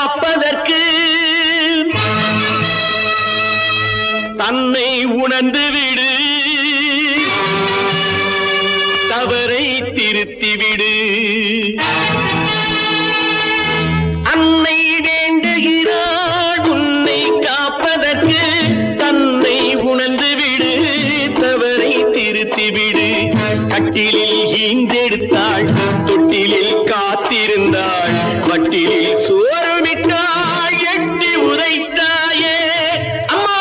காப்பதற்கு தன்னை உணர்ந்து விடு தவறை திருத்தி விடு அன்னை வேண்டுகிறாள் உன்னை காப்பதற்கு தன்னை உணர்ந்து விடு தவறை திருத்தி விடு கட்டிலில் ஈந்தெடுத்தாள் தொட்டிலில் காத்திருந்தாள் வட்டிலில் சோறுவிட்டாள் எட்டி உரைத்தாயே அம்மா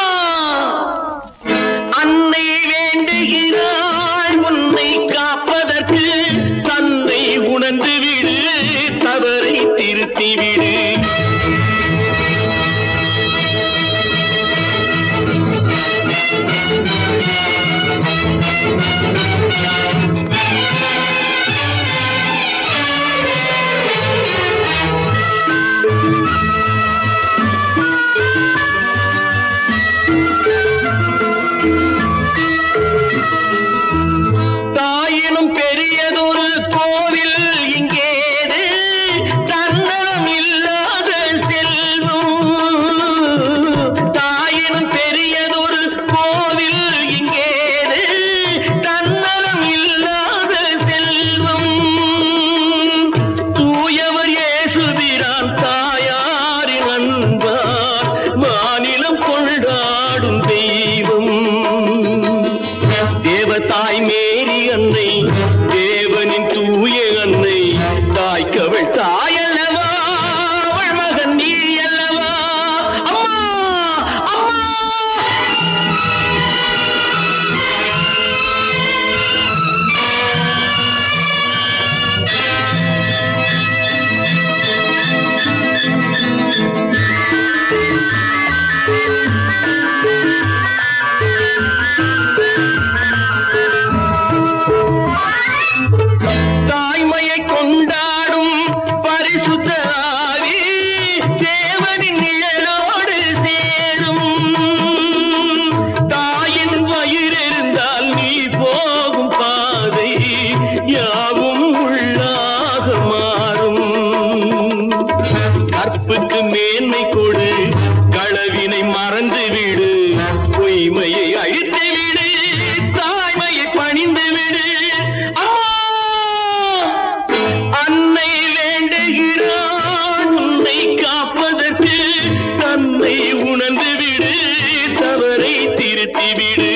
அன்னை வேண்டுகிறாள் உன்னை காப்பதற்கு தன்னை உணர்ந்து விடு தவறை திருத்தி விடு தாயினும் பெரியதொரு கோவில் இங்கேது தன்னலம் இல்லாத செல்வம் தாயினும் பெரியதொரு கோவில் இங்கேது தன்னலம் இல்லாத செல்வம் தூயவர் இயேசுபிரான் தாயாரின் அன்பார் மாநிலம் கொண்டாடும் தெய்வம் தேவதாய் மேரி அன்னை தேவனின் தூய அன்னை தாய்க்கவள் தாயல்லவா அவள் மகன் நீ அல்லவா அம்மா அம்மா தாய்மையை கொண்டாடும் பரிசுத்த ஆவி தேவனின் நிழலோடு சேரும் தாயின் வயிறிருந்தால் நீ போகும் பாதை யாவும் உள்ளாக மாறும் கற்புக்கு மேன்மை கொடு களவினை மறந்து விடு பொய்மையை அழித்து விடு தாய்மையை பணிந்து விடு அம்மா அன்னை வேண்டுகிறாள் உன்னை காப்பதற்கு தன்னை உணர்ந்து விடு தவறை திருத்தி விடு